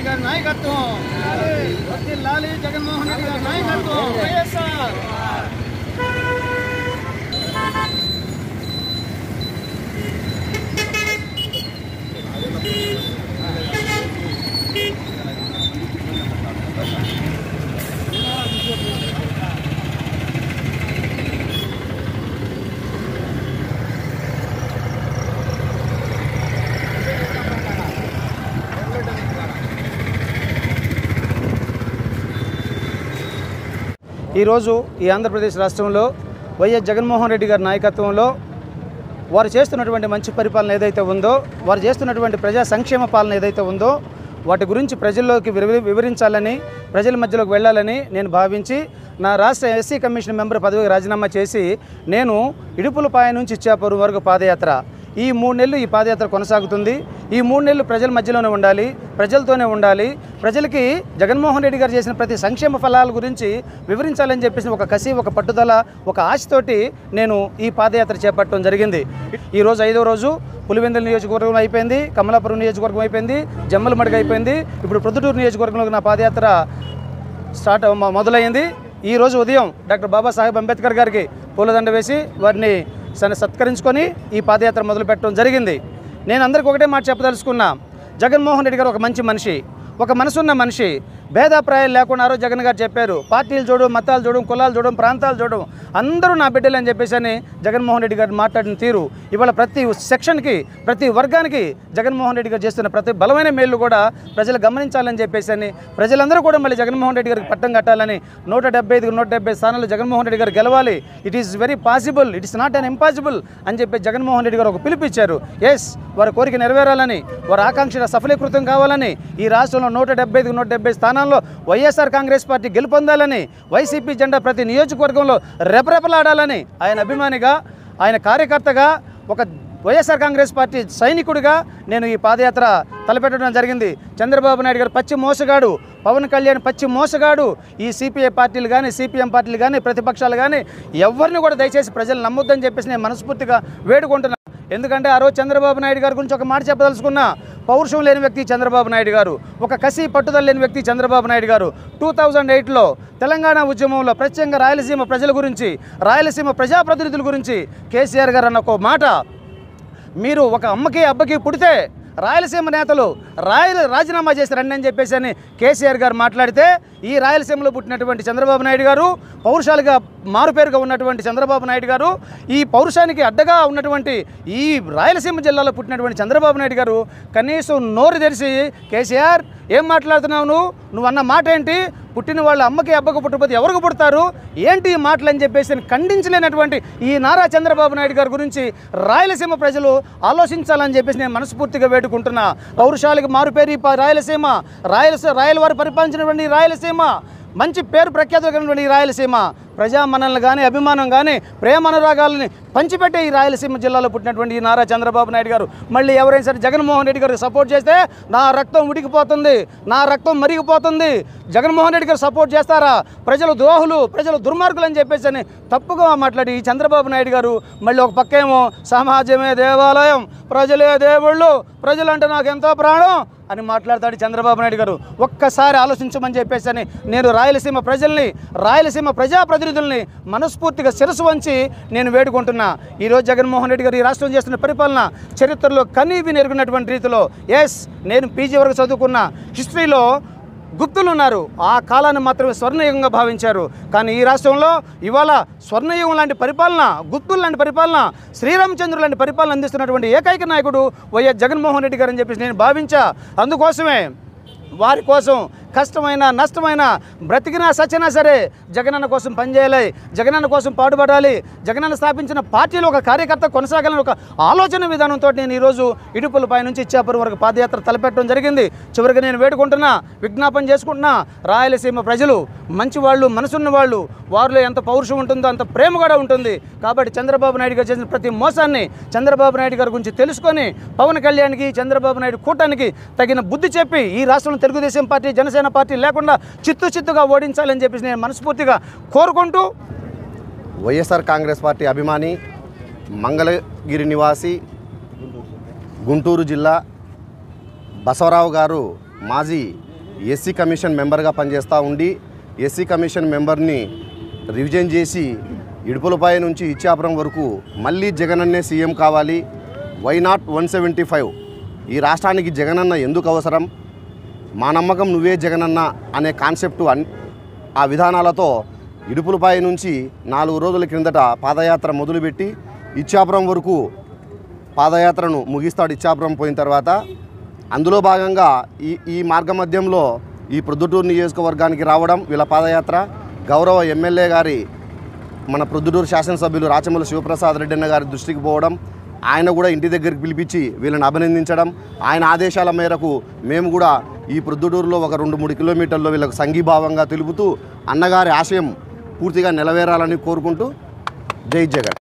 రెడ్డి గారి నాయకత్వం వర్ధిల్లాలి జగన్మోహన్ రెడ్డి గారి నాయకత్వం వైఎస్ఆర్ ఈరోజు ఈ ఆంధ్రప్రదేశ్ రాష్ట్రంలో వైఎస్ జగన్మోహన్ రెడ్డి గారి నాయకత్వంలో వారు చేస్తున్నటువంటి మంచి పరిపాలన ఏదైతే ఉందో వారు చేస్తున్నటువంటి ప్రజా సంక్షేమ పాలన ఏదైతే ఉందో వాటి గురించి ప్రజల్లోకి వివరి- వివరించాలని ప్రజల మధ్యలోకి వెళ్ళాలని నేను భావించి నా రాష్ట్ర ఎస్సీ కమిషన్ మెంబర్ పదవికి రాజీనామా చేసి నేను ఇడుపులపాయ నుంచి ఇచ్చాపురం వరకు పాదయాత్ర ఈ మూడు నెలలు ఈ పాదయాత్ర కొనసాగుతుంది ఈ మూడు నెలలు ప్రజల మధ్యలోనే ఉండాలి ప్రజలతోనే ఉండాలి ప్రజలకి జగన్మోహన్ రెడ్డి గారు చేసిన ప్రతి సంక్షేమ ఫలాల గురించి వివరించాలని చెప్పేసి ఒక కసి ఒక పట్టుదల ఒక ఆశతోటి నేను ఈ పాదయాత్ర చేపట్టడం జరిగింది ఈరోజు ఐదో రోజు పులివెందుల నియోజకవర్గం అయిపోయింది కమలాపురం నియోజకవర్గం అయిపోయింది జమ్మలమడుగు అయిపోయింది ఇప్పుడు ప్రొద్దుటూరు నియోజకవర్గంలో నా పాదయాత్ర స్టార్ట్ మొ- మొదలైంది ఈ రోజు ఉదయం డాక్టర్ బాబాసాహెబ్ అంబేద్కర్ గారికి పూలదండ వేసి వారిని సన సత్కరించుకొని ఈ పాదయాత్ర మొదలు పెట్టడం జరిగింది నేను అందరికీ ఒకటే మాట చెప్పదలుచుకున్నా జగన్మోహన్ రెడ్డి గారు ఒక మంచి మనిషి ఒక మనసున్న మనిషి భేదాభిప్రాయాలు లేకుండా ఆ రోజు జగన్ గారు చెప్పారు పార్టీలు చూడడం మతాలు చూడడం కులాలు చూడడం ప్రాంతాలు చూడడం అందరూ నా బిడ్డలు అని చెప్పేసి అని జగన్మోహన్ రెడ్డి గారు మాట్లాడిన తీరు ఇవాళ ప్రతి సెక్షన్కి ప్రతి వర్గానికి జగన్మోహన్ రెడ్డి గారు చేస్తున్న ప్రతి బలమైన మేలు కూడా ప్రజలు గమనించాలని చెప్పేసి అని ప్రజలందరూ కూడా మళ్ళీ జగన్మోహన్ రెడ్డి గారికి పట్టం కట్టాలని నూట డెబ్బై ఐదుకు నూట డెబ్బై స్థానాలు జగన్మోహన్ రెడ్డి గారు గెలవాలి it is very possible it is not an impossible అని చెప్పి జగన్మోహన్ రెడ్డి గారు ఒక పిలుపిచ్చారు ఎస్ వారి కోరిక నెరవేరాలని వారి ఆకాంక్ష సఫలీకృతం కావాలని ఈ రాష్ట్రంలో నూట డెబ్బై ఐదుకు నూట డెబ్బై స్థానాల్లో వైఎస్ఆర్ కాంగ్రెస్ పార్టీ గెలుపొందాలని వైసీపీ జెండా ప్రతి నియోజకవర్గంలో రెపరెపలాడాలని ఆయన అభిమానిగా ఆయన కార్యకర్తగా ఒక వైఎస్ఆర్ కాంగ్రెస్ పార్టీ సైనికుడిగా నేను ఈ పాదయాత్ర తలపెట్టడం జరిగింది చంద్రబాబు నాయుడు గారు పచ్చి మోసగాడు పవన్ కళ్యాణ్ పచ్చి మోసగాడు ఈ సిపిఐ పార్టీలు కానీ సిపిఎం పార్టీలు కానీ ప్రతిపక్షాలు కానీ ఎవరిని కూడా దయచేసి ప్రజలు నమ్మొద్దని చెప్పేసి నేను మనస్ఫూర్తిగా వేడుకుంటున్నాను ఎందుకంటే ఆ రోజు చంద్రబాబు నాయుడు గారి గురించి ఒక మాట చెప్పదలుచుకున్నా పౌరుషం లేని వ్యక్తి చంద్రబాబు నాయుడు గారు ఒక కసి పట్టుదల లేని వ్యక్తి చంద్రబాబు నాయుడు గారు టూ థౌజండ్ ఎయిట్లో తెలంగాణ ఉద్యమంలో ప్రత్యేకంగా రాయలసీమ ప్రజల గురించి రాయలసీమ ప్రజాప్రతినిధుల గురించి కేసీఆర్ గారు అన్న ఒక మాట మీరు ఒక అమ్మకి అబ్బకి పుడితే రాయలసీమ నేతలు రాయల రాజీనామా చేసి రండి అని చెప్పేసి అని కేసీఆర్ గారు మాట్లాడితే ఈ రాయలసీమలో పుట్టినటువంటి చంద్రబాబు నాయుడు గారు పౌరుషాలుగా మారుపేరుగా ఉన్నటువంటి చంద్రబాబు నాయుడు గారు ఈ పౌరుషానికి అడ్డగా ఉన్నటువంటి ఈ రాయలసీమ జిల్లాలో పుట్టినటువంటి చంద్రబాబు నాయుడు గారు కనీసం నోరు తెరిచి కేసీఆర్ ఏం మాట్లాడుతున్నావు నువ్వు నువ్వు అన్న మాట ఏంటి పుట్టిన వాళ్ళ అమ్మకి అబ్బకు పుట్టకపోతే ఎవరికి పుడతారు ఏంటి ఈ మాటలు అని చెప్పేసి ఖండించలేనటువంటి ఈ నారా చంద్రబాబు నాయుడు గారి గురించి రాయలసీమ ప్రజలు ఆలోచించాలని చెప్పేసి నేను మనస్ఫూర్తిగా వేడుకుంటున్నా పౌరుషాలకు మారుపేరు ఈ ప- రాయలసీమ రాయలసీమ రాయల వారు పరిపాలించినటువంటి ఈ రాయలసీమ మంచి పేరు ప్రఖ్యాతులు కలిగినటువంటి ఈ రాయలసీమ ప్రజా మనల్ని కానీ అభిమానం కానీ ప్రేమ అనురాగాలని పంచిపెట్టే ఈ రాయలసీమ జిల్లాలో పుట్టినటువంటి ఈ నారా చంద్రబాబు నాయుడు గారు మళ్ళీ ఎవరైనా సరే జగన్మోహన్ రెడ్డి గారికి సపోర్ట్ చేస్తే నా రక్తం ఉడికిపోతుంది నా రక్తం మరిగిపోతుంది జగన్మోహన్ రెడ్డి గారు సపోర్ట్ చేస్తారా ప్రజలు ద్రోహులు ప్రజలు దుర్మార్గులు అని చెప్పేసి అని తప్పుగా మాట్లాడి ఈ చంద్రబాబు నాయుడు గారు మళ్ళీ ఒక పక్కేమో సమాజమే దేవాలయం ప్రజలే దేవుళ్ళు ప్రజలంటే నాకు ఎంతో ప్రాణం అని మాట్లాడతాడు చంద్రబాబు నాయుడు గారు ఒక్కసారి ఆలోచించమని చెప్పేసి అని నేను రాయలసీమ ప్రజల్ని రాయలసీమ ప్రజాప్రతినిధుల్ని మనస్ఫూర్తిగా శిరసు వంచి నేను వేడుకుంటున్నా ఈరోజు జగన్మోహన్ రెడ్డి గారు ఈ రాష్ట్రం చేస్తున్న పరిపాలన చరిత్రలో కనీవి నెరుగున్నటువంటి రీతిలో ఎస్ నేను పీజీ వరకు చదువుకున్న హిస్టరీలో గుప్తులు ఉన్నారు ఆ కాలాన్ని మాత్రమే స్వర్ణయుగంగా భావించారు కానీ ఈ రాష్ట్రంలో ఇవాళ స్వర్ణయుగం లాంటి పరిపాలన గుప్తులు లాంటి పరిపాలన శ్రీరామచంద్రుడు లాంటి పరిపాలన అందిస్తున్నటువంటి ఏకైక నాయకుడు వైఎస్ జగన్మోహన్ రెడ్డి గారు అని చెప్పేసి నేను భావించా అందుకోసమే వారి కోసం కష్టమైన నష్టమైన బ్రతికినా సచ్చినా సరే జగనన్న కోసం పనిచేయాలి జగనన్న కోసం పాటుపడాలి జగనన్న స్థాపించిన పార్టీలో ఒక కార్యకర్త కొనసాగాలని ఒక ఆలోచన విధానంతో నేను ఈరోజు ఇడుపులపై నుంచి ఇచ్చాపురం వరకు పాదయాత్ర తలపెట్టడం జరిగింది చివరికి నేను వేడుకుంటున్నా విజ్ఞాపన చేసుకుంటున్నా రాయలసీమ ప్రజలు మంచి వాళ్ళు మనసున్న వాళ్ళు వారిలో ఎంత పౌరుషం ఉంటుందో అంత ప్రేమ కూడా ఉంటుంది కాబట్టి చంద్రబాబు నాయుడు గారు చేసిన ప్రతి మోసాన్ని చంద్రబాబు నాయుడు గారి గురించి తెలుసుకొని పవన్ కళ్యాణ్కి చంద్రబాబు నాయుడు కూటానికి తగిన బుద్ధి చెప్పి ఈ రాష్ట్రంలో తెలుగుదేశం పార్టీ జనసేన పార్టీ లేకుండా చిత్తు చిత్తుగా ఓడించాలని చెప్పేసి నేను మనస్ఫూర్తిగా కోరుకుంటూ వైఎస్ఆర్ కాంగ్రెస్ పార్టీ అభిమాని మంగళగిరి నివాసి గుంటూరు జిల్లా బసవరావు గారు మాజీ ఎస్సీ కమిషన్ మెంబర్గా పనిచేస్తూ ఉండి ఎస్సీ కమిషన్ మెంబర్ని రివిజన్ చేసి ఇడుపులపాయ నుంచి ఇచ్చాపురం వరకు మళ్ళీ జగనన్నే సీఎం కావాలి why not one seventy five ఈ రాష్ట్రానికి జగనన్న ఎందుకు అవసరం మా నమ్మకం నువ్వే జగనన్న అనే కాన్సెప్ట్ అన్ ఆ విధానాలతో ఇడుపులపాయ నుంచి నాలుగు రోజుల క్రిందట పాదయాత్ర మొదలుపెట్టి ఇచ్చాపురం వరకు పాదయాత్రను ముగిస్తాడు ఇచ్చాపురం పోయిన తర్వాత అందులో భాగంగా ఈ ఈ మార్గ మధ్యంలో ఈ ప్రొద్దుటూరు నియోజకవర్గానికి రావడం వీళ్ళ పాదయాత్ర గౌరవ ఎమ్మెల్యే గారి మన ప్రొద్దుటూరు శాసనసభ్యులు రాచమల్లి శివప్రసాద్ రెడ్డి అన్న గారి దృష్టికి పోవడం ఆయన కూడా ఇంటి దగ్గరికి పిలిపించి వీళ్ళని అభినందించడం ఆయన ఆదేశాల మేరకు మేము కూడా ఈ ప్రొద్దుటూరులో ఒక రెండు మూడు కిలోమీటర్లో వీళ్ళకు సంఘీభావంగా తెలుపుతూ అన్నగారి ఆశయం పూర్తిగా నెరవేరాలని కోరుకుంటూ జై జగన్